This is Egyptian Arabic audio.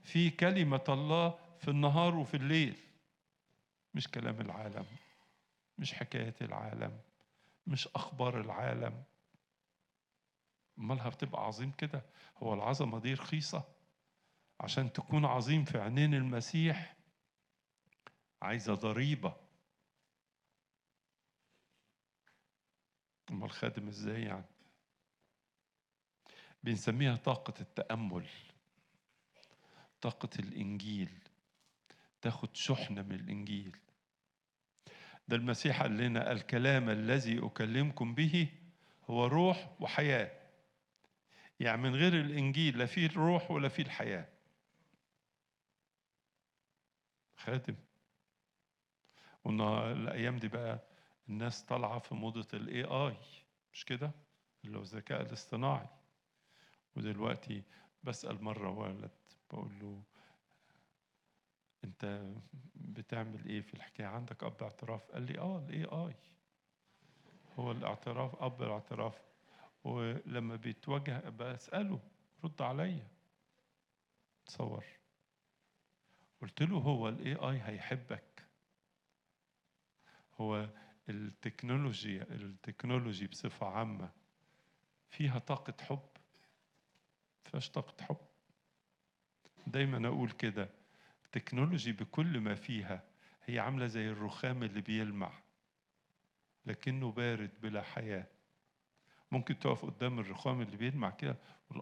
في كلمة الله في النهار وفي الليل مش كلام العالم مش حكاية العالم مش أخبار العالم أمالها بتبقى عظيم كده هو العظمة دي رخيصة عشان تكون عظيم في عينين المسيح عايزة ضريبة أمال خادم إزاي يعني بنسميها طاقة التأمل طاقة الإنجيل تاخد شحنة من الإنجيل ده المسيح قال لنا الكلام الذي أكلمكم به هو روح وحياة يعني من غير الإنجيل لا فيه الروح ولا فيه الحياة خادم والأيام دي بقى الناس طالعة في موضة الاي اي مش كده؟ اللي هو الذكاء الاصطناعي ودلوقتي بسأل مرة ولد بقول له انت بتعمل ايه في الحكايه عندك اب اعتراف قال لي اه الاي اي هو الاعتراف اب الاعتراف ولما بيتوجه بساله رد عليا تصور قلت له هو الاي اي هيحبك هو التكنولوجيا التكنولوجي بصفه عامه فيها طاقه حب فيهاش طاقه حب دايما اقول كده التكنولوجي بكل ما فيها هي عاملة زي الرخام اللي بيلمع لكنه بارد بلا حياة ممكن تقف قدام الرخام اللي بيلمع كده